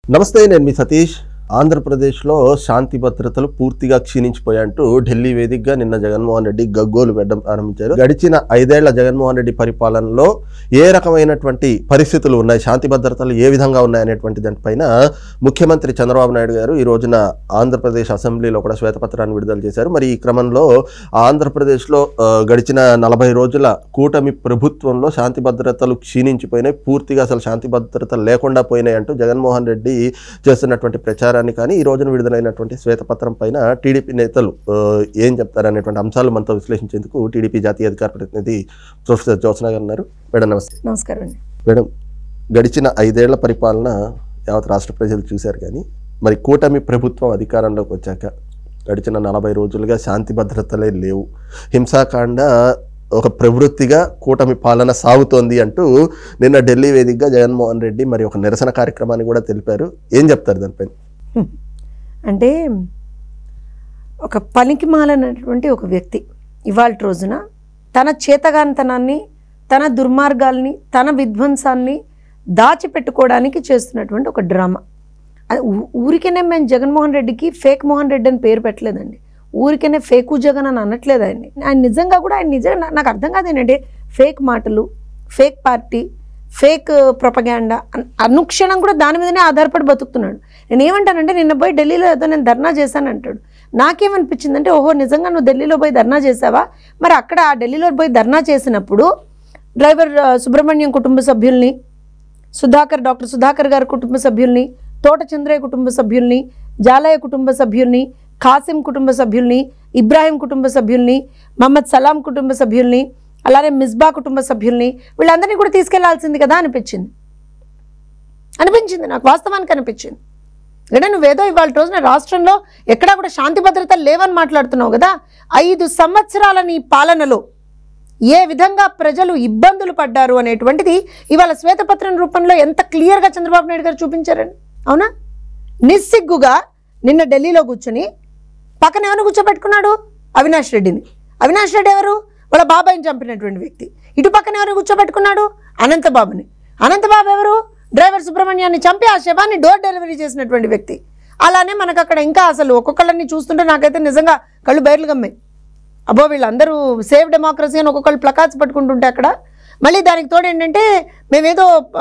నమస్తే నేను మీ సతీష్ ఆంధ్రప్రదేశ్లో శాంతి భద్రతలు పూర్తిగా క్షీణించిపోయాయంటూ ఢిల్లీ వేదికగా నిన్న జగన్మోహన్ రెడ్డి గగ్గోలు పెట్టడం ప్రారంభించారు గడిచిన ఐదేళ్ల జగన్మోహన్ రెడ్డి పరిపాలనలో ఏ రకమైనటువంటి పరిస్థితులు ఉన్నాయి శాంతి భద్రతలు ఏ విధంగా ఉన్నాయనేటువంటి దానిపైన ముఖ్యమంత్రి చంద్రబాబు నాయుడు గారు ఈ రోజున ఆంధ్రప్రదేశ్ అసెంబ్లీలో కూడా శ్వేతపత్రాన్ని విడుదల చేశారు మరి ఈ క్రమంలో ఆంధ్రప్రదేశ్లో ఆ, గడిచిన నలభై రోజుల కూటమి ప్రభుత్వంలో శాంతి భద్రతలు క్షీణించిపోయినాయి పూర్తిగా అసలు శాంతి భద్రతలు లేకుండా పోయినాయి అంటూ జగన్మోహన్ రెడ్డి చేస్తున్నటువంటి ప్రచారాన్ని కానీ ఈ రోజున విడుదలైనటువంటి శ్వేతపత్రం పైన టీడీపీ నేతలు ఆ, ఏం చెప్తారనేటువంటి అంశాలు మనతో విశ్లేషించేందుకు టీడీపీ జాతీయ అధికార ప్రతినిధి ప్రొఫెసర్ జ్యోత్స్న గారు ఉన్నారు మేడం నమస్తే నమస్కారం అండి మేడం గడిచిన ఐదేళ్ల పరిపాలన యావత్ రాష్ట్ర ప్రజలు చూశారు కానీ మరి కూటమి ప్రభుత్వం అధికారంలోకి వచ్చాక గడిచిన నలభై రోజులుగా శాంతి భద్రతలే లేవు హింసాకాండ ఒక ప్రవృత్తిగా కూటమి పాలన సాగుతోంది అంటూ నిన్న ఢిల్లీ వేదికగా జగన్మోహన్ రెడ్డి మరి ఒక నిరసన కార్యక్రమాన్ని కూడా తెలిపారు ఏం చెప్తారు దానిపైన అంటే ఒక పనికి మాలనటువంటి ఒక వ్యక్తి ఇవాళ రోజున తన చేతగానితనాన్ని తన దుర్మార్గాల్ని తన విధ్వంసాన్ని దాచిపెట్టుకోవడానికి చేస్తున్నటువంటి ఒక డ్రామా అది ఊ- ఊరికేనే మేము జగన్మోహన్ రెడ్డికి ఫేక్ మోహన్ రెడ్డి అని పేరు పెట్టలేదండి ఊరికేనే ఫేకు జగన్ అని అనట్లేదు ఆయన్ని ఆయన నిజంగా కూడా ఆయన నిజంగా నా- నాకు అర్థం కాదు ఏంటంటే ఫేక్ మాటలు ఫేక్ పార్టీ ఫేక్ ప్రొపగాండా అనుక్షణం కూడా దాని మీదనే ఆధారపడి బతుకుతున్నాడు నేను ఏమంటానంటే నిన్న పోయి ఢిల్లీలో ఏదో నేను ధర్నా చేశాను అంటాడు నాకేమనిపించిందంటే ఓహో నిజంగా నువ్వు ఢిల్లీలో పోయి ధర్నా చేసావా మరి అక్కడ ఆ ఢిల్లీలో పోయి ధర్నా చేసినప్పుడు డ్రైవర్ ఆ, సుబ్రహ్మణ్యం కుటుంబ సభ్యుల్ని సుధాకర్ డాక్టర్ సుధాకర్ గారి కుటుంబ సభ్యుల్ని తోట చంద్రయ్య కుటుంబ సభ్యుల్ని జాలయ్య కుటుంబ సభ్యుల్ని కాసిం కుటుంబ సభ్యుల్ని ఇబ్రాహిం కుటుంబ సభ్యుల్ని మహమ్మద్ సలాం కుటుంబ సభ్యుల్ని అలానే మిస్బా కుటుంబ సభ్యుల్ని వీళ్ళందరినీ కూడా తీసుకెళ్లాల్సింది కదా అనిపించింది అనిపించింది నాకు వాస్తవానికి అనిపించింది అంటే నువ్వేదో ఇవాళ రోజున రాష్ట్రంలో ఎక్కడా కూడా శాంతి భద్రతలు లేవని మాట్లాడుతున్నావు కదా ఐదు సంవత్సరాల నీ పాలనలో ఏ విధంగా ప్రజలు ఇబ్బందులు పడ్డారు అనేటువంటిది ఇవాళ శ్వేతపత్రం రూపంలో ఎంత క్లియర్గా చంద్రబాబు నాయుడు గారు చూపించారండి అవునా నిస్సిగ్గుగా నిన్న ఢిల్లీలో కూర్చుని పక్కన ఎవరు కూర్చోబెట్టుకున్నాడు అవినాష్ రెడ్డిని అవినాష్ రెడ్డి ఎవరు వాళ్ళ బాబాయిని చంపినటువంటి వ్యక్తి ఇటు పక్కన ఎవరు కూర్చోబెట్టుకున్నాడు అనంతబాబుని అనంతబాబు ఎవరు డ్రైవర్ సుబ్రహ్మణ్యాన్ని చంపి ఆ శవాన్ని డోర్ డెలివరీ చేసినటువంటి వ్యక్తి అలానే మనకు అక్కడ ఇంకా అసలు ఒక్కొక్కళ్ళని చూస్తుంటే నాకైతే నిజంగా కళ్ళు బయర్లు గమ్మాయి అబ్బో వీళ్ళందరూ సేవ్ డెమోక్రసీ అని ఒక్కొక్కళ్ళు ప్లకార్డ్స్ పట్టుకుంటుంటే అక్కడ మళ్ళీ దానికి తోడు ఏంటంటే మేమేదో ఆ,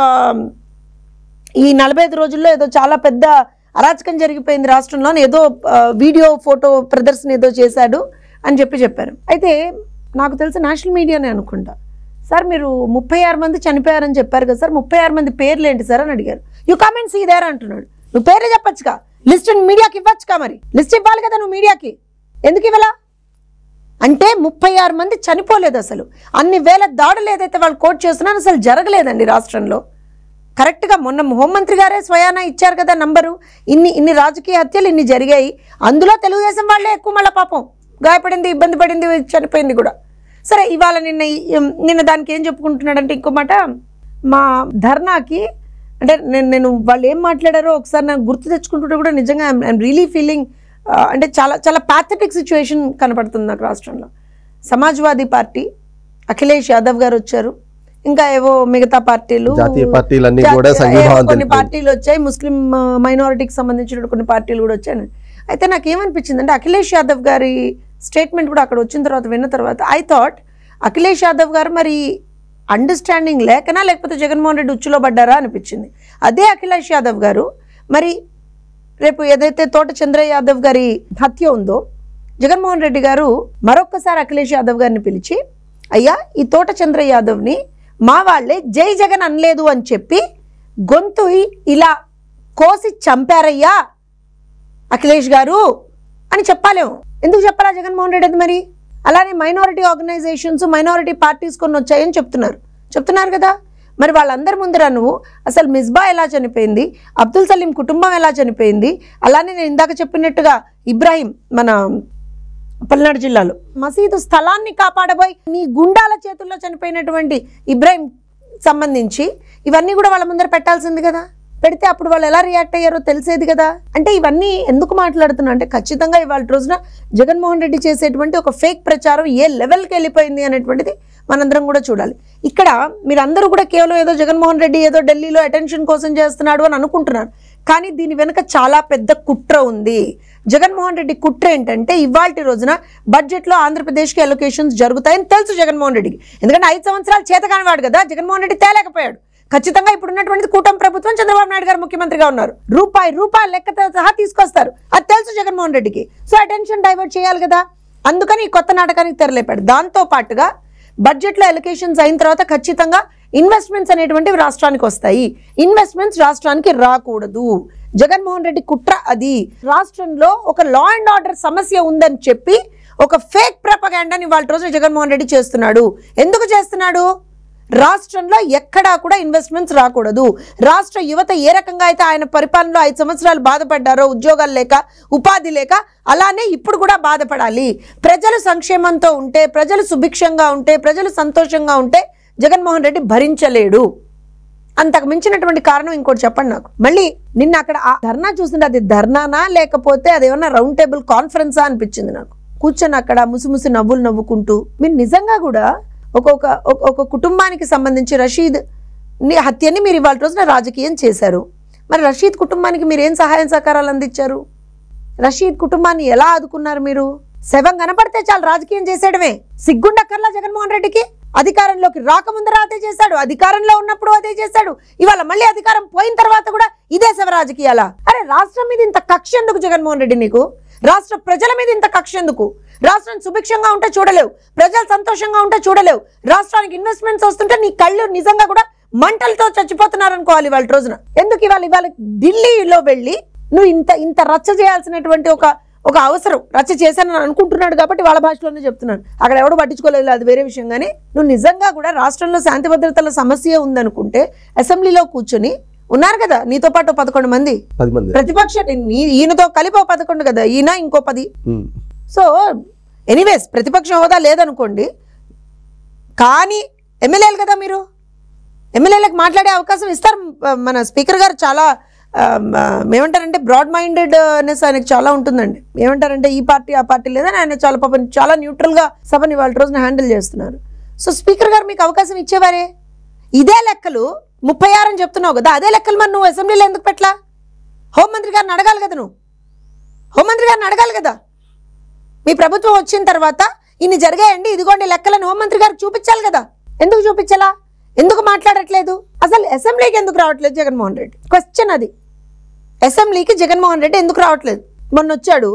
ఈ నలభై ఐదు రోజుల్లో ఏదో చాలా పెద్ద అరాచకం జరిగిపోయింది రాష్ట్రంలో అని ఏదో ఆ, వీడియో ఫోటో ప్రదర్శన ఏదో చేశాడు అని చెప్పి చెప్పారు అయితే నాకు తెలిసి నేషనల్ మీడియానే అనుకుంటా సార్ మీరు ముప్పై ఆరు మంది చనిపోయారని చెప్పారు కదా సార్ ముప్పై ఆరు మంది పేర్లు ఏంటి సార్ అని అడిగారు యూ కామెంట్స్ ఇదేరా అంటున్నాడు నువ్వు పేర్లు చెప్పొచ్చుగా లిస్ట్ మీడియాకి ఇవ్వచ్చుగా మరి లిస్ట్ ఇవ్వాలి కదా నువ్వు మీడియాకి ఎందుకు ఇవ్వలా అంటే ముప్పై ఆరు మంది చనిపోలేదు అసలు అన్ని వేల దాడులు ఏదైతే వాళ్ళు కోట్ చేస్తున్నారో అసలు జరగలేదండి రాష్ట్రంలో కరెక్ట్గా మొన్న హోంమంత్రి గారే స్వయాన ఇచ్చారు కదా నంబరు ఇన్ని ఇన్ని రాజకీయ హత్యలు ఇన్ని జరిగాయి అందులో తెలుగుదేశం వాళ్ళే ఎక్కువ మళ్ళీ పాపం గాయపడింది ఇబ్బంది పడింది చనిపోయింది కూడా సరే ఇవాళ నిన్న ఈ- నిన్న దానికి ఏం చెప్పుకుంటున్నాడంటే ఇంకో మాట మా ధర్నాకి అంటే నేను నేను వాళ్ళు ఏం మాట్లాడారో ఒకసారి నాకు గుర్తు తెచ్చుకుంటుంటే కూడా నిజంగా ఐఎమ్ రియలీ ఫీలింగ్ అంటే చాలా చాలా ప్యాథటిక్ సిచ్యువేషన్ కనపడుతుంది నాకు రాష్ట్రంలో సమాజ్వాదీ పార్టీ అఖిలేష్ యాదవ్ గారు వచ్చారు ఇంకా ఏవో మిగతా పార్టీలు జాతీయ పార్టీలన్నీ జాతీయ- కూడా సంఘీభావం ఏవో కొన్ని తెలిపాయి. పార్టీలు వచ్చాయి ముస్లిం మైనారిటీకి సంబంధించిన కొన్ని పార్టీలు కూడా వచ్చాయి అయితే నాకు ఏమనిపించింది అంటే అఖిలేష్ యాదవ్ గారి స్టేట్మెంట్ కూడా అక్కడ వచ్చిన తర్వాత విన్న తర్వాత ఐ థాట్ అఖిలేష్ యాదవ్ గారు మరి అండర్స్టాండింగ్ లేకనా లేకపోతే జగన్మోహన్ రెడ్డి ఉచ్చులో పడ్డారా అనిపించింది అదే అఖిలేష్ యాదవ్ గారు మరి రేపు ఏదైతే తోట చంద్రయ్య యాదవ్ గారి హత్య ఉందో జగన్మోహన్ రెడ్డి గారు మరొక్కసారి అఖిలేష్ యాదవ్ గారిని పిలిచి అయ్యా ఈ తోట చంద్రయ్య యాదవ్ని మా వాళ్ళే జై జగన్ అనలేదు అని చెప్పి గొంతు ఇలా కోసి చంపారయ్యా అఖిలేష్ గారు అని చెప్పాలేము ఎందుకు చెప్పాలా జగన్మోహన్ రెడ్డి అది మరి అలానే మైనారిటీ ఆర్గనైజేషన్స్ మైనారిటీ పార్టీస్ కొన్ని వచ్చాయని చెప్తున్నారు చెప్తున్నారు కదా మరి వాళ్ళందరి ముందర నువ్వు అసలు మిస్బా ఎలా చనిపోయింది అబ్దుల్ సలీం కుటుంబం ఎలా చనిపోయింది అలానే నేను ఇందాక చెప్పినట్టుగా ఇబ్రాహీం మన పల్నాడు జిల్లాలో మసీదు స్థలాన్ని కాపాడబోయి నీ గుండాల చేతుల్లో చనిపోయినటువంటి ఇబ్రాహిం సంబంధించి ఇవన్నీ కూడా వాళ్ళ ముందర పెట్టాల్సింది కదా పెడితే అప్పుడు వాళ్ళు ఎలా రియాక్ట్ అయ్యారో తెలిసేది కదా అంటే ఇవన్నీ ఎందుకు మాట్లాడుతున్నా అంటే ఖచ్చితంగా ఇవాళ రోజున జగన్మోహన్ రెడ్డి చేసేటువంటి ఒక ఫేక్ ప్రచారం ఏ లెవెల్కి వెళ్ళిపోయింది అనేటువంటిది మనందరం కూడా చూడాలి ఇక్కడ మీరందరూ కూడా కేవలం ఏదో జగన్మోహన్ రెడ్డి ఏదో ఢిల్లీలో అటెన్షన్ కోసం చేస్తున్నాడు అని అనుకుంటున్నారు కానీ దీని వెనుక చాలా పెద్ద కుట్ర ఉంది జగన్మోహన్ రెడ్డి కుట్ర ఏంటంటే ఇవాళ రోజున బడ్జెట్లో ఆంధ్రప్రదేశ్కి అలొకేషన్స్ జరుగుతాయని తెలుసు జగన్మోహన్ రెడ్డికి ఎందుకంటే ఐదు సంవత్సరాలు చేతకానివాడు కదా జగన్మోహన్ రెడ్డి తేలేకపోయాడు ఖచ్చితంగా ఇప్పుడు ఉన్నటువంటి కూటమి ప్రభుత్వం చంద్రబాబు నాయుడు గారు ముఖ్యమంత్రిగా ఉన్నారు రూపాయి రూపాయి లెక్కతో సహా తీసుకొస్తారు అది తెలుసు జగన్మోహన్ రెడ్డికి సో అటెన్షన్ డైవర్ట్ చేయాలి కదా అందుకని ఈ కొత్త నాటకానికి తెరలేపాడు దాంతో పాటుగా బడ్జెట్లో ఎలకేషన్స్ అయిన తర్వాత ఖచ్చితంగా ఇన్వెస్ట్మెంట్స్ అనేటువంటివి రాష్ట్రానికి వస్తాయి ఇన్వెస్ట్మెంట్స్ రాష్ట్రానికి రాకూడదు జగన్మోహన్ రెడ్డి కుట్ర అది రాష్ట్రంలో ఒక లా అండ్ ఆర్డర్ సమస్య ఉందని చెప్పి ఒక ఫేక్ ప్రపగాండాని వాళ్ళ రోజున జగన్మోహన్ రెడ్డి చేస్తున్నాడు ఎందుకు చేస్తున్నాడు రాష్ట్రంలో ఎక్కడా కూడా ఇన్వెస్ట్మెంట్స్ రాకూడదు రాష్ట్ర యువత ఏ రకంగా అయితే ఆయన పరిపాలనలో ఐదు సంవత్సరాలు బాధపడ్డారో ఉద్యోగాలు లేక ఉపాధి లేక అలానే ఇప్పుడు కూడా బాధపడాలి ప్రజలు సంక్షేమంతో ఉంటే ప్రజలు సుభిక్షంగా ఉంటే ప్రజలు సంతోషంగా ఉంటే జగన్మోహన్ రెడ్డి భరించలేడు అంతకు మించినటువంటి కారణం ఇంకోటి చెప్పండి నాకు మళ్ళీ నిన్న అక్కడ ఆ ధర్నా చూస్తుంటే అది ధర్నానా లేకపోతే అది ఏమన్నా రౌండ్ టేబుల్ కాన్ఫరెన్సా అనిపించింది నాకు కూర్చొని అక్కడ ముసిముసి నవ్వులు నవ్వుకుంటూ మీరు నిజంగా కూడా ఒక్కొక్క ఒక- ఒక కుటుంబానికి సంబంధించి రషీద్ ని- హత్యని మీరు ఇవాళ రోజున రాజకీయం చేశారు మరి రషీద్ కుటుంబానికి మీరు ఏం సహాయం సహకారాలు అందించారు రషీద్ కుటుంబాన్ని ఎలా ఆదుకున్నారు మీరు శవం కనపడితే చాలు రాజకీయం చేసేయడమే సిగ్గుండక్కర్లా జగన్మోహన్ రెడ్డికి అధికారంలోకి రాకముందర అదే చేశాడు అధికారంలో ఉన్నప్పుడు అదే చేశాడు ఇవాళ మళ్ళీ అధికారం పోయిన తర్వాత కూడా ఇదే శవ రాజకీయాలా అరే రాష్ట్రం మీద ఇంత కక్ష ఎందుకు జగన్మోహన్ రెడ్డి నీకు రాష్ట్ర ప్రజల మీద ఇంత కక్ష ఎందుకు రాష్ట్రం సుభిక్షంగా ఉంటే చూడలేవు ప్రజలు సంతోషంగా ఉంటే చూడలేవు రాష్ట్రానికి ఇన్వెస్ట్మెంట్స్ వస్తుంటే నీ కళ్ళు నిజంగా కూడా మంటలతో చచ్చిపోతున్నారు అనుకోవాలి ఇవాళ రోజున ఎందుకు ఇవాళ ఇవాళ ఢిల్లీలో వెళ్ళి నువ్వు ఇంత ఇంత రచ్చ చేయాల్సినటువంటి ఒక ఒక అవసరం రచ్చ చేశానని అనుకుంటున్నాడు కాబట్టి వాళ్ళ భాషలోనే చెప్తున్నాను అక్కడ ఎవడు పట్టించుకోలేదు అది వేరే విషయం కానీ నువ్వు నిజంగా కూడా రాష్ట్రంలో శాంతి భద్రతల సమస్య ఉందనుకుంటే అసెంబ్లీలో కూర్చొని ఉన్నారు కదా నీతో పాటు పదకొండు మంది పది మంది ప్రతిపక్ష నీ- ఈయనతో కలిపి ఓ పదకొండు కదా ఈయన ఇంకో పది ఉమ్. సో ఎనీవేస్ ప్రతిపక్ష హోదా లేదనుకోండి కానీ ఎమ్మెల్యేలు కదా మీరు ఎమ్మెల్యేలకు మాట్లాడే అవకాశం ఇస్తారు మ- మన స్పీకర్ గారు చాలా ఆ, మ- ఏమంటారంటే బ్రాడ్ మైండెడ్నెస్ ఆయనకు చాలా ఉంటుందండి ఏమంటారంటే ఈ పార్టీ ఆ పార్టీ లేదని ఆయన చాలా పాపం చాలా న్యూట్రల్గా సభని వాళ్ళ రోజున హ్యాండిల్ చేస్తున్నారు సో స్పీకర్ గారు మీకు అవకాశం ఇచ్చేవారే ఇదే లెక్కలు ముప్పై ఆరు అని చెప్తున్నావు కదా అదే లెక్కలు మరి నువ్వు అసెంబ్లీలో ఎందుకు పెట్టలా హోంమంత్రి గారిని అడగాలి కదా నువ్వు హోంమంత్రి గారిని అడగాలి కదా మీ ప్రభుత్వం వచ్చిన తర్వాత ఇన్ని జరిగాయండి ఇదిగోండి లెక్కలను హోంమంత్రి గారికి చూపించాలి కదా ఎందుకు చూపించాలా ఎందుకు మాట్లాడట్లేదు అసలు అసెంబ్లీకి ఎందుకు రావట్లేదు జగన్మోహన్ రెడ్డి క్వశ్చన్ అది అసెంబ్లీకి జగన్మోహన్ రెడ్డి ఎందుకు రావట్లేదు మొన్న వచ్చాడు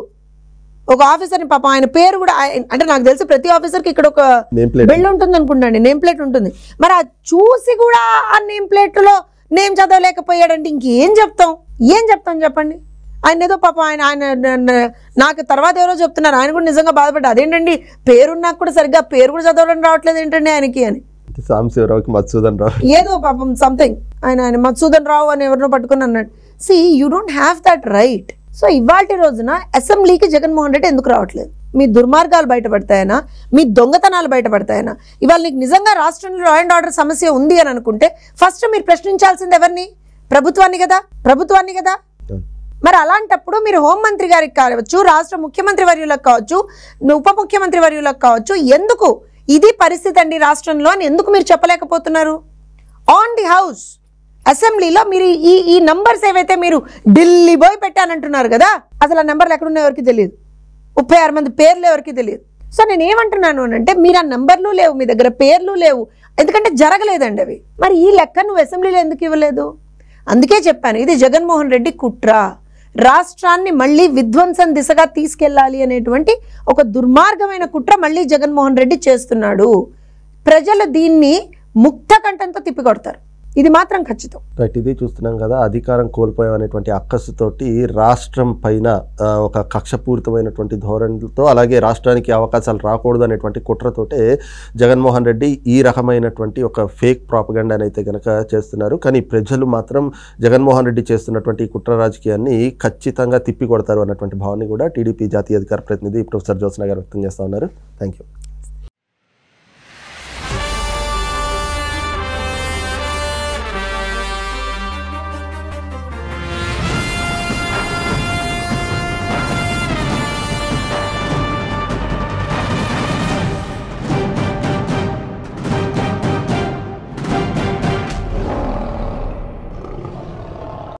ఒక ఆఫీసర్ని పాపం ఆయన పేరు కూడా ఆయన- అంటే నాకు తెలిసి ప్రతి ఆఫీసర్కి ఇక్కడ ఒక నేమ్ ప్లేట్ బెల్ ఉంటుంది అనుకుంటాండి నేమ్ ప్లేట్ ఉంటుంది మరి అది చూసి కూడా ఆ నేమ్ ప్లేట్లో నేమ్ చదవలేకపోయాడంటే ఇంకేం చెప్తాం ఏం చెప్తాం చెప్పండి ఆయన ఏదో పాపం ఆయన ఆయన న- న- నాకు తర్వాత ఎవరో చెప్తున్నారు ఆయన కూడా నిజంగా బాధపడ్డా అదేంటండి పేరున్నాక కూడా సరిగ్గా పేరు కూడా చదవడం రావట్లేదు ఏంటండి ఆయనకి అని సాంబశివరావుకి మధుసూదన్ రావు ఏదో పాపం సంథింగ్ ఆయన ఆయన మధుసూదన్ రావు అని ఎవరినో పట్టుకుని అన్నాడు see you don't have that right so ఇవాళ రోజున అసెంబ్లీకి జగన్మోహన్ రెడ్డి ఎందుకు రావట్లేదు మీ దుర్మార్గాలు బయటపడతాయనా మీ దొంగతనాలు బయటపడతాయనా ఇవాళ నీకు నిజంగా రాష్ట్రంలో లా అండ్ ఆర్డర్ సమస్య ఉంది అని అనుకుంటే ఫస్ట్ మీరు ప్రశ్నించాల్సింది ఎవరిని ప్రభుత్వాన్ని కదా ప్రభుత్వాన్ని కదా మరి అలాంటప్పుడు మీరు హోంమంత్రి గారికి కావచ్చు రాష్ట్ర ముఖ్యమంత్రి వర్యులకు కావచ్చు ఉప ముఖ్యమంత్రి వర్యులకు కావచ్చు ఎందుకు ఇది పరిస్థితి అండి రాష్ట్రంలో అని ఎందుకు మీరు చెప్పలేకపోతున్నారు ఆన్ ది హౌస్ అసెంబ్లీలో మీరు ఈ ఈ నంబర్స్ ఏవైతే మీరు ఢిల్లీ పోయి పెట్టానంటున్నారు కదా అసలు ఆ నెంబర్లు ఎక్కడున్నాయో ఎవరికి తెలియదు ముప్పై ఆరు మంది పేర్లు ఎవరికి తెలియదు సో నేను ఏమంటున్నాను అని అంటే మీరు ఆ నంబర్లు లేవు మీ దగ్గర పేర్లు లేవు ఎందుకంటే జరగలేదండి అవి మరి ఈ లెక్క నువ్వు అసెంబ్లీలో ఎందుకు ఇవ్వలేదు అందుకే చెప్పాను ఇది జగన్మోహన్ రెడ్డి కుట్ర రాష్ట్రాన్ని మళ్ళీ విధ్వంసం దిశగా తీసుకెళ్ళాలి అనేటువంటి ఒక దుర్మార్గమైన కుట్ర మళ్ళీ జగన్మోహన్ రెడ్డి చేస్తున్నాడు ప్రజలు దీన్ని ముక్త కంఠంతో తిప్పికొడతారు ఇది మాత్రం ఖచ్చితం రైట్ ఇది చూస్తున్నాం కదా అధికారం కోల్పోయాం అనేటువంటి అక్కసుతోటి రాష్ట్రం పైన ఆ, ఒక కక్షపూరితమైనటువంటి ధోరణితో అలాగే రాష్ట్రానికి అవకాశాలు రాకూడదు అనేటువంటి కుట్రతోటే జగన్మోహన్ రెడ్డి ఈ రకమైనటువంటి ఒక ఫేక్ ప్రాపగండాని అయితే కనుక చేస్తున్నారు కానీ ప్రజలు మాత్రం జగన్మోహన్ రెడ్డి చేస్తున్నటువంటి ఈ కుట్ర రాజకీయాన్ని ఖచ్చితంగా తిప్పి కొడతారు అన్నటువంటి భావాన్ని కూడా టీడీపీ జాతీయ అధికార ప్రతినిధి ప్రొఫెసర్ జ్యోత్స్న గారు వ్యక్తం చేస్తా ఉన్నారు థ్యాంక్ యూ